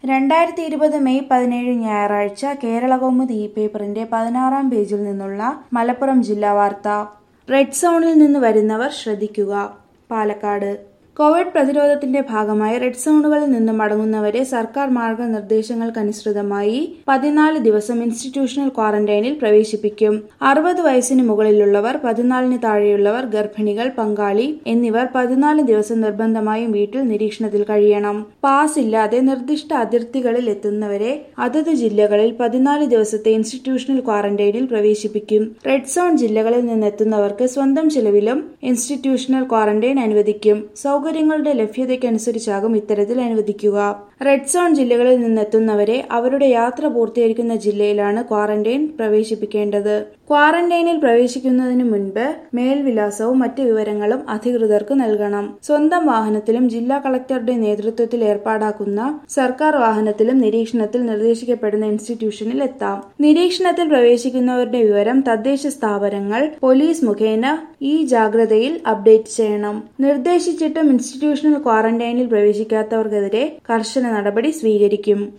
രണ്ടായിരത്തി ഇരുപത് മെയ് പതിനേഴ് ഞായറാഴ്ച കേരളകൗമുദി ഈ പേപ്പറിന്റെ പതിനാറാം പേജിൽ നിന്നുള്ള മലപ്പുറം ജില്ലാ വാർത്ത റെഡ് സോണിൽ നിന്ന് വരുന്നവർ ശ്രദ്ധിക്കുക പാലക്കാട് കോവിഡ് പ്രതിരോധത്തിന്റെ ഭാഗമായി റെഡ് സോണുകളിൽ നിന്ന് മടങ്ങുന്നവരെ സർക്കാർ മാർഗനിർദ്ദേശങ്ങൾക്കനുസൃതമായി പതിനാല് ദിവസം ഇൻസ്റ്റിറ്റ്യൂഷണൽ ക്വാറന്റൈനിൽ പ്രവേശിപ്പിക്കും അറുപത് വയസ്സിന് മുകളിലുള്ളവർ പതിനാലിന് താഴെയുള്ളവർ ഗർഭിണികൾ പങ്കാളി എന്നിവർ പതിനാല് ദിവസം നിർബന്ധമായും വീട്ടിൽ നിരീക്ഷണത്തിൽ കഴിയണം പാസ് ഇല്ലാതെ നിർദ്ദിഷ്ട അതിർത്തികളിൽ എത്തുന്നവരെ അതത് ജില്ലകളിൽ പതിനാല് ദിവസത്തെ ഇൻസ്റ്റിറ്റ്യൂഷണൽ ക്വാറന്റൈനിൽ പ്രവേശിപ്പിക്കും റെഡ് സോൺ ജില്ലകളിൽ നിന്നെത്തുന്നവർക്ക് സ്വന്തം ചിലവിലും ഇൻസ്റ്റിറ്റ്യൂഷണൽ ക്വാറന്റൈൻ അനുവദിക്കും സൗകര്യങ്ങളുടെ ലഭ്യതയ്ക്കനുസരിച്ചാകും ഇത്തരത്തിൽ അനുവദിക്കുക റെഡ് സോൺ ജില്ലകളിൽ നിന്നെത്തുന്നവരെ അവരുടെ യാത്ര പൂർത്തീകരിക്കുന്ന ജില്ലയിലാണ് ക്വാറന്റൈൻ പ്രവേശിപ്പിക്കേണ്ടത് ക്വാറന്റൈനിൽ പ്രവേശിക്കുന്നതിന് മുൻപ് മേൽവിലാസവും മറ്റ് വിവരങ്ങളും അധികൃതർക്ക് നൽകണം സ്വന്തം വാഹനത്തിലും ജില്ലാ കളക്ടറുടെ നേതൃത്വത്തിൽ ഏർപ്പാടാക്കുന്ന സർക്കാർ വാഹനത്തിലും നിരീക്ഷണത്തിൽ നിർദ്ദേശിക്കപ്പെടുന്ന ഇൻസ്റ്റിറ്റ്യൂഷനിൽ എത്താം നിരീക്ഷണത്തിൽ പ്രവേശിക്കുന്നവരുടെ വിവരം തദ്ദേശ സ്ഥാപനങ്ങൾ പോലീസ് മുഖേന ഈ ജാഗ്രതയിൽ അപ്ഡേറ്റ് ചെയ്യണം നിർദ്ദേശിച്ചിട്ടും ഇൻസ്റ്റിറ്റ്യൂഷണൽ ക്വാറന്റൈനിൽ പ്രവേശിക്കാത്തവർക്കെതിരെ കർശന നടപടി സ്വീകരിക്കും